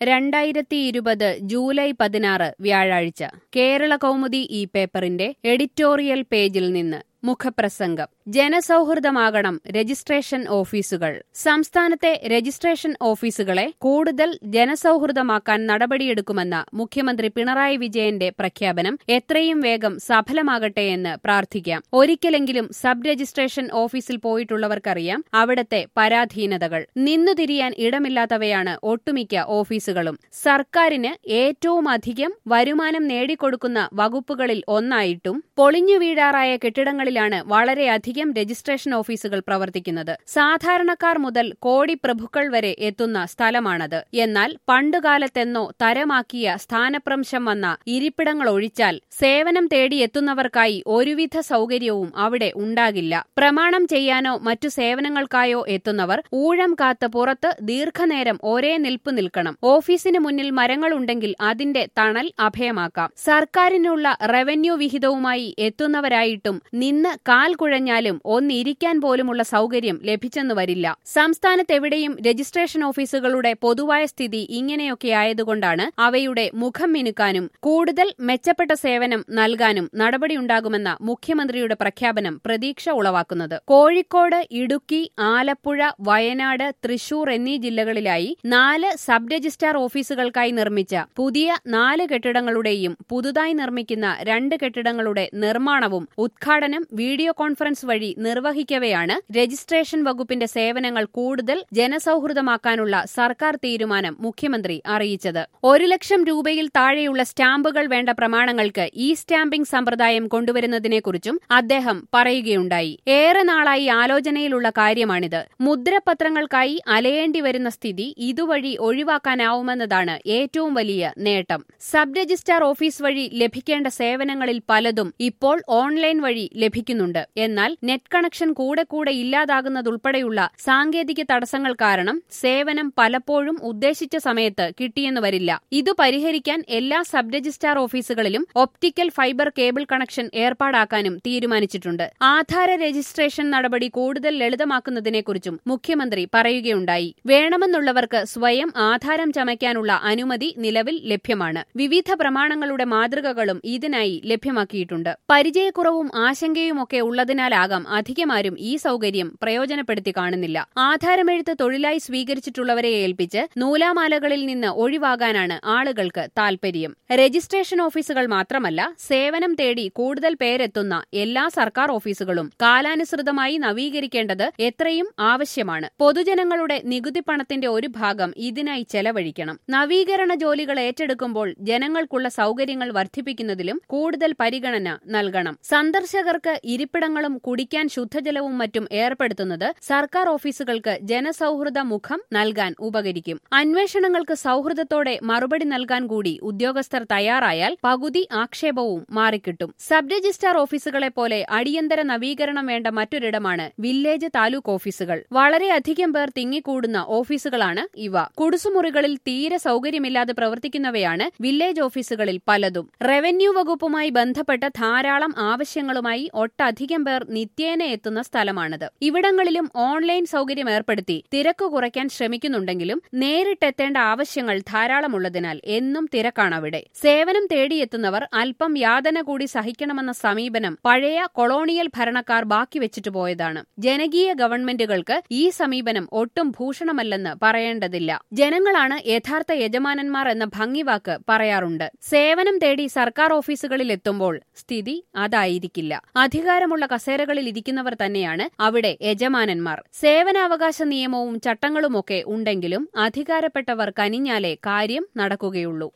രണ്ടായിരത്തി ഇരുപത് ജൂലൈ പതിനാറ് വ്യാഴാഴ്ച കേരള കൗമുദി ഈ പേപ്പറിന്റെ എഡിറ്റോറിയൽ പേജിൽ നിന്ന് മുഖപ്രസംഗം ജനസൗഹൃദമാകണം രജിസ്ട്രേഷൻ ഓഫീസുകൾ സംസ്ഥാനത്തെ രജിസ്ട്രേഷൻ ഓഫീസുകളെ കൂടുതൽ ജനസൗഹൃദമാക്കാൻ നടപടിയെടുക്കുമെന്ന മുഖ്യമന്ത്രി പിണറായി വിജയന്റെ പ്രഖ്യാപനം എത്രയും വേഗം സഫലമാകട്ടെയെന്ന് പ്രാർത്ഥിക്കാം ഒരിക്കലെങ്കിലും സബ് രജിസ്ട്രേഷൻ ഓഫീസിൽ പോയിട്ടുള്ളവർക്കറിയാം അവിടത്തെ പരാധീനതകൾ നിന്നുതിരിയാൻ ഇടമില്ലാത്തവയാണ് ഒട്ടുമിക്ക ഓഫീസുകളും സർക്കാരിന് ഏറ്റവും അധികം വരുമാനം നേടിക്കൊടുക്കുന്ന വകുപ്പുകളിൽ ഒന്നായിട്ടും പൊളിഞ്ഞു വീഴാറായ കെട്ടിടങ്ങളിൽ ാണ് വളരെയധികം രജിസ്ട്രേഷൻ ഓഫീസുകൾ പ്രവർത്തിക്കുന്നത് സാധാരണക്കാർ മുതൽ കോടി പ്രഭുക്കൾ വരെ എത്തുന്ന സ്ഥലമാണത് എന്നാൽ പണ്ടുകാലത്തെന്നോ തരമാക്കിയ സ്ഥാനപ്രംശം വന്ന ഇരിപ്പിടങ്ങൾ ഒഴിച്ചാൽ സേവനം തേടിയെത്തുന്നവർക്കായി ഒരുവിധ സൗകര്യവും അവിടെ ഉണ്ടാകില്ല പ്രമാണം ചെയ്യാനോ മറ്റു സേവനങ്ങൾക്കായോ എത്തുന്നവർ ഊഴം കാത്ത് പുറത്ത് ദീർഘനേരം ഒരേ നിൽപ്പ് നിൽക്കണം ഓഫീസിന് മുന്നിൽ മരങ്ങളുണ്ടെങ്കിൽ അതിന്റെ തണൽ അഭയമാക്കാം സർക്കാരിനുള്ള റവന്യൂ വിഹിതവുമായി എത്തുന്നവരായിട്ടും നിന്ന് കാൽ കുഴഞ്ഞാലും ഒന്നിരിക്കാൻ പോലുമുള്ള സൗകര്യം ലഭിച്ചെന്നു വരില്ല സംസ്ഥാനത്തെവിടെയും രജിസ്ട്രേഷൻ ഓഫീസുകളുടെ പൊതുവായ സ്ഥിതി ഇങ്ങനെയൊക്കെയായതുകൊണ്ടാണ് അവയുടെ മുഖം മിനുക്കാനും കൂടുതൽ മെച്ചപ്പെട്ട സേവനം നൽകാനും നടപടിയുണ്ടാകുമെന്ന മുഖ്യമന്ത്രിയുടെ പ്രഖ്യാപനം പ്രതീക്ഷ ഉളവാക്കുന്നത് കോഴിക്കോട് ഇടുക്കി ആലപ്പുഴ വയനാട് തൃശൂർ എന്നീ ജില്ലകളിലായി നാല് സബ് രജിസ്ട്രാർ ഓഫീസുകൾക്കായി നിർമ്മിച്ച പുതിയ നാല് കെട്ടിടങ്ങളുടെയും പുതുതായി നിർമ്മിക്കുന്ന രണ്ട് കെട്ടിടങ്ങളുടെ നിർമ്മാണവും ഉദ്ഘാടനം വീഡിയോ കോൺഫറൻസ് വഴി നിർവഹിക്കവെയാണ് രജിസ്ട്രേഷൻ വകുപ്പിന്റെ സേവനങ്ങൾ കൂടുതൽ ജനസൗഹൃദമാക്കാനുള്ള സർക്കാർ തീരുമാനം മുഖ്യമന്ത്രി അറിയിച്ചത് ഒരു ലക്ഷം രൂപയിൽ താഴെയുള്ള സ്റ്റാമ്പുകൾ വേണ്ട പ്രമാണങ്ങൾക്ക് ഇ സ്റ്റാമ്പിംഗ് സമ്പ്രദായം കൊണ്ടുവരുന്നതിനെക്കുറിച്ചും അദ്ദേഹം പറയുകയുണ്ടായി ഏറെ നാളായി ആലോചനയിലുള്ള കാര്യമാണിത് മുദ്രപത്രങ്ങൾക്കായി അലയേണ്ടി വരുന്ന സ്ഥിതി ഇതുവഴി ഒഴിവാക്കാനാവുമെന്നതാണ് ഏറ്റവും വലിയ നേട്ടം സബ് രജിസ്ട്രാർ ഓഫീസ് വഴി ലഭിക്കേണ്ട സേവനങ്ങളിൽ പലതും ഇപ്പോൾ ഓൺലൈൻ വഴി ലഭിക്കുന്നുണ്ട് എന്നാൽ നെറ്റ് കണക്ഷൻ കൂടെ കൂടെ ഇല്ലാതാകുന്നതുൾപ്പെടെയുള്ള സാങ്കേതിക തടസ്സങ്ങൾ കാരണം സേവനം പലപ്പോഴും ഉദ്ദേശിച്ച സമയത്ത് കിട്ടിയെന്ന് വരില്ല ഇത് പരിഹരിക്കാൻ എല്ലാ സബ് രജിസ്ട്രാർ ഓഫീസുകളിലും ഒപ്റ്റിക്കൽ ഫൈബർ കേബിൾ കണക്ഷൻ ഏർപ്പാടാക്കാനും തീരുമാനിച്ചിട്ടുണ്ട് ആധാര രജിസ്ട്രേഷൻ നടപടി കൂടുതൽ ലളിതമാക്കുന്നതിനെക്കുറിച്ചും മുഖ്യമന്ത്രി പറയുകയുണ്ടായി വേണമെന്നുള്ളവർക്ക് സ്വയം ആധാരം ചമയ്ക്കാനുള്ള അനുമതി നിലവിൽ ലഭ്യമാണ് വിവിധ പ്രമാണങ്ങളുടെ മാതൃകകളും ഇതിനായി ലഭ്യമാക്കിയിട്ടുണ്ട് പരിചയക്കുറവും ആശങ്കയുമൊക്കെ ഉള്ളതിനാലാകാം അധികമാരും ഈ സൗകര്യം പ്രയോജനപ്പെടുത്തി കാണുന്നില്ല ആധാരമെഴുത്ത് തൊഴിലായി സ്വീകരിച്ചിട്ടുള്ളവരെ ഏൽപ്പിച്ച് നൂലാമാലകളിൽ നിന്ന് ഒഴിവാകാനാണ് ആളുകൾക്ക് താൽപര്യം രജിസ്ട്രേഷൻ ഓഫീസുകൾ മാത്രമല്ല സേവനം തേടി കൂടുതൽ പേരെത്തുന്ന എല്ലാ സർക്കാർ ഓഫീസുകളും കാലാനുസൃതമായി നവീകരിക്കേണ്ടത് എത്രയും ആവശ്യമാണ് പൊതുജനങ്ങളുടെ നികുതി പണത്തിന്റെ ഒരു ഭാഗം ഇതിനായി ചെലവഴിക്കണം നവീകരണ ജോലികൾ ഏറ്റെടുക്കുമ്പോൾ ജനങ്ങൾക്കുള്ള സൗകര്യങ്ങൾ വർദ്ധിപ്പിക്കുന്നതിലും കൂടുതൽ പരിഗണന നൽകണം സന്ദർശകർക്ക് ഇരിപ്പിടങ്ങളും കുടിക്കാൻ ശുദ്ധജലവും മറ്റും ഏർപ്പെടുത്തുന്നത് സർക്കാർ ഓഫീസുകൾക്ക് ജനസൗഹൃദ മുഖം നൽകാൻ ഉപകരിക്കും അന്വേഷണങ്ങൾക്ക് സൗഹൃദത്തോടെ മറുപടി നൽകാൻ കൂടി ഉദ്യോഗസ്ഥർ തയ്യാറായാൽ പകുതി ആക്ഷേപവും മാറിക്കിട്ടും സബ് രജിസ്ട്രാർ ഓഫീസുകളെ പോലെ അടിയന്തര നവീകരണം വേണ്ട മറ്റൊരിടമാണ് വില്ലേജ് താലൂക്ക് ഓഫീസുകൾ വളരെയധികം പേർ തിങ്ങിക്കൂടുന്ന ഓഫീസുകളാണ് ഇവ കുടുസുമുറികളിൽ തീരെ സൗകര്യമില്ലാതെ പ്രവർത്തിക്കുന്നവയാണ് വില്ലേജ് ഓഫീസുകളിൽ പലതും റവന്യൂ വകുപ്പുമായി ബന്ധപ്പെട്ട ധാരാളം ആവശ്യങ്ങളുമായി ഒട്ടധികം പേർ നിത്യേന എത്തുന്ന സ്ഥലമാണിത് ഇവിടങ്ങളിലും ഓൺലൈൻ സൗകര്യം ഏർപ്പെടുത്തി തിരക്ക് കുറയ്ക്കാൻ ശ്രമിക്കുന്നുണ്ടെങ്കിലും നേരിട്ടെത്തേണ്ട ആവശ്യങ്ങൾ ധാരാളമുള്ളതിനാൽ എന്നും തിരക്കാണവിടെ സേവനം തേടിയെത്തുന്നവർ അല്പം യാതന കൂടി സഹിക്കണമെന്ന സമീപനം പഴയ കൊളോണിയൽ ഭരണക്കാർ ബാക്കി വെച്ചിട്ട് പോയതാണ് ജനകീയ ഗവൺമെന്റുകൾക്ക് ഈ സമീപനം ഒട്ടും ഭൂഷണമല്ലെന്ന് പറയേണ്ടതില്ല ജനങ്ങളാണ് യഥാർത്ഥ യജമാനന്മാർ എന്ന ഭംഗിവാക്ക് പറയാറുണ്ട് സേവനം തേടി സർക്കാർ ഓഫീസുകളിൽ എത്തുമ്പോൾ സ്ഥിതി അതായിരിക്കില്ല അധികാരമുള്ള കസേരകളിൽ ഇരിക്കുന്നവർ തന്നെയാണ് അവിടെ യജമാനന്മാർ സേവനാവകാശ നിയമവും ചട്ടങ്ങളുമൊക്കെ ഉണ്ടെങ്കിലും അധികാരപ്പെട്ടവർ കനിഞ്ഞാലേ കാര്യം നടക്കുകയുള്ളൂ